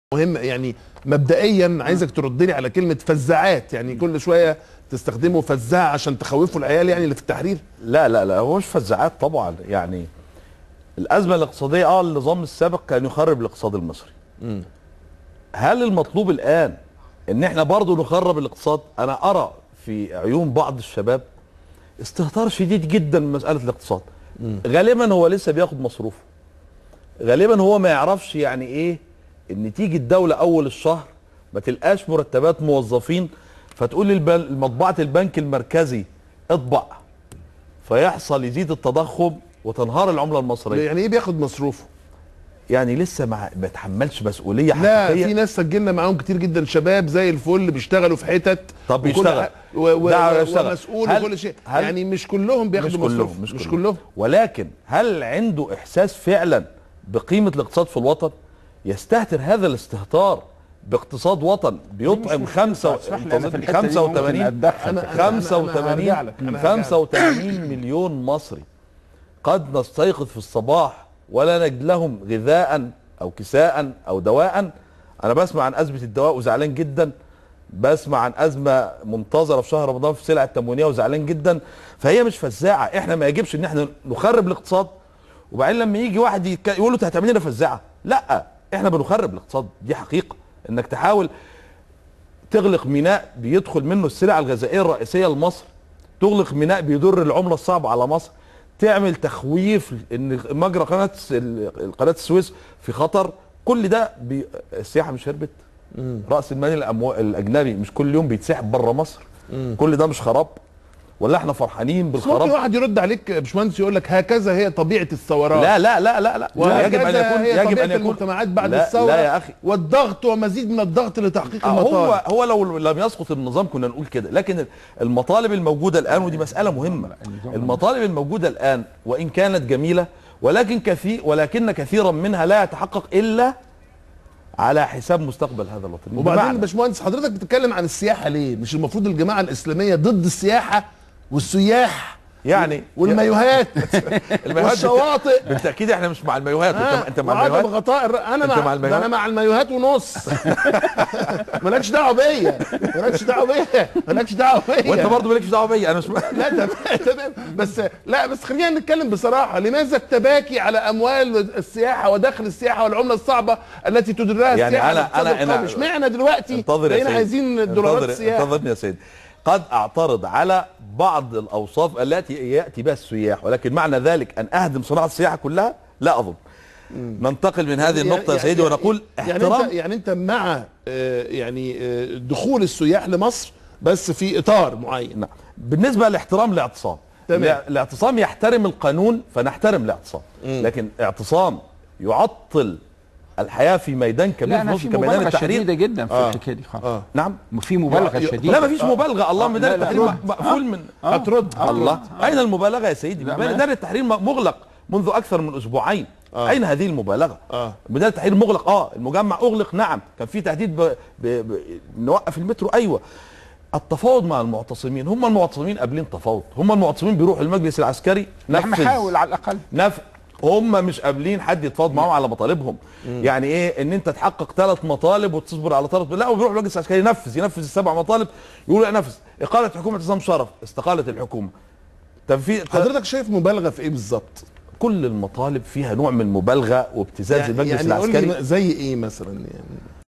مهم يعني مبدئيا عايزك ترد لي على كلمه فزاعات يعني كل شويه تستخدموا فزاع عشان تخوفوا العيال يعني اللي في التحرير لا لا لا هو مش فزاعات طبعا يعني الازمه الاقتصاديه اه النظام السابق كان يخرب الاقتصاد المصري هل المطلوب الان ان احنا برضو نخرب الاقتصاد انا ارى في عيون بعض الشباب استهتار شديد جدا من مساله الاقتصاد غالبا هو لسه بياخد مصروفه غالبا هو ما يعرفش يعني ايه ان تيجي الدوله اول الشهر ما تلقاش مرتبات موظفين فتقول لمطبعه البنك المركزي اطبع فيحصل يزيد التضخم وتنهار العمله المصريه يعني ايه بياخد مصروفه يعني لسه ما بيتحملش مسؤوليه لا حقيقيه في ناس سجلنا معاهم كتير جدا شباب زي الفل بيشتغلوا في حتت طب وكل بيشتغل. ح- و و ده و يشتغل. ومسؤول هل- وكل شيء هل- يعني مش كلهم بياخدوا مش كلهم مصروف مش, مش كلهم. كلهم ولكن هل عنده احساس فعلا بقيمه الاقتصاد في الوطن يستهتر هذا الاستهتار باقتصاد وطن بيطعم خمسة اسمح لي أنا في الحتة دي 85 ممكن أتدخل. أنا- أنا- أنا 85 هرجع لك، أنا هرجع لك. 85 مليون مصري قد نستيقظ في الصباح ولا نجد لهم غذاء او كساء او دواء انا بسمع عن ازمه الدواء وزعلان جدا بسمع عن ازمه منتظره في شهر رمضان في السلع التموينيه وزعلان جدا فهي مش فزاعه احنا ما يجبش ان احنا نخرب الاقتصاد وبعدين لما يجي واحد يك- يقول له انت هتعمل لنا فزاعه لا احنا بنخرب الاقتصاد دي حقيقه انك تحاول تغلق ميناء بيدخل منه السلع الغذائيه الرئيسيه لمصر تغلق ميناء بيضر العمله الصعبه على مصر تعمل تخويف ان مجرى قناه ال- قناه السويس في خطر كل ده بي... السياحه مش هربت راس المال الأمو... الاجنبي مش كل يوم بيتسحب بره مصر كل ده مش خراب ولا احنا فرحانين بس ممكن بالخراب واحد يرد عليك يا باشمهندس يقول لك هكذا هي طبيعه الثورات لا لا لا لا لا وهكذا يجب ان يكون هي يجب طبيعة ان يكون المجتمعات بعد لا الثوره لا يا اخي والضغط ومزيد من الضغط لتحقيق هو المطالب هو لو لم يسقط النظام كنا نقول كده لكن المطالب الموجوده الان ودي مساله مهمه المطالب الموجوده الان وان كانت جميله ولكن كثير ولكن كثيرا منها لا يتحقق الا على حساب مستقبل هذا الوطن وبعدين بمعنى- يا باشمهندس حضرتك بتتكلم عن السياحه ليه؟ مش المفروض الجماعه الاسلاميه ضد السياحه والسياح يعني والمايوهات المايوهات والشواطئ بالتاكيد احنا مش مع المايوهات ها، انت انت مع وعدم المايوهات غطاء الر... انا أنت مع, مع ده المايوهات؟ انا مع المايوهات ونص مالكش دعوه بيا مالكش دعوه بيا مالكش دعوه بيا وانت برضه مالكش دعوه بيا انا مش لا تمام تمام بس لا بس خلينا نتكلم بصراحه لماذا التباكي على اموال السياحه ودخل السياحه والعمله الصعبه التي تدرها يعني السياحه أنا- للاقتصاد أنا- أنا- القومي؟ اشمعنى دلوقتي انتظر يا بقينا سيدي عايزين دولارات انتظر- السياحه انتظرني يا سيدي قد اعترض على بعض الاوصاف التي ياتي بها السياح ولكن معنى ذلك ان اهدم صناعه السياحه كلها لا اظن ننتقل من هذه النقطه يا سيدي ونقول يعني احترام انت يعني انت مع آه، يعني آه، دخول السياح لمصر بس في اطار معين نعم. بالنسبه لاحترام الاعتصام تمام. الا- الاعتصام يحترم القانون فنحترم الاعتصام لكن اعتصام يعطل الحياه في ميدان كبير لا في انا مصر في كميدان مبالغه التحرير شديده جدا في آه. الحكايه دي خالص اه نعم في مبالغه لا، شديده لا ما فيش مبالغه الله ميدان لا، لا، التحرير رد. مقفول من هترد الله اين المبالغه يا سيدي لا، ميدان التحرير مغلق منذ اكثر من اسبوعين آه. اين هذه المبالغه آه. ميدان التحرير مغلق اه المجمع اغلق نعم كان في تهديد ب... ب... ب... نوقف المترو ايوه التفاوض مع المعتصمين هم المعتصمين قابلين تفاوض هم المعتصمين بيروحوا المجلس العسكري نحن نفذ حاول على الاقل نف هم مش قابلين حد يتفاوض معاهم على مطالبهم يعني ايه ان انت تحقق ثلاث مطالب وتصبر على ثلاث لا وبيروح المجلس العسكري ينفذ ينفذ السبع مطالب يقول لا نفذ اقاله حكومه نظام شرف استقالت الحكومه تنفيذ حضرتك شايف مبالغه في ايه بالظبط؟ كل المطالب فيها نوع من المبالغه وابتزاز المجلس يعني قول لي العسكري زي ايه مثلا يعني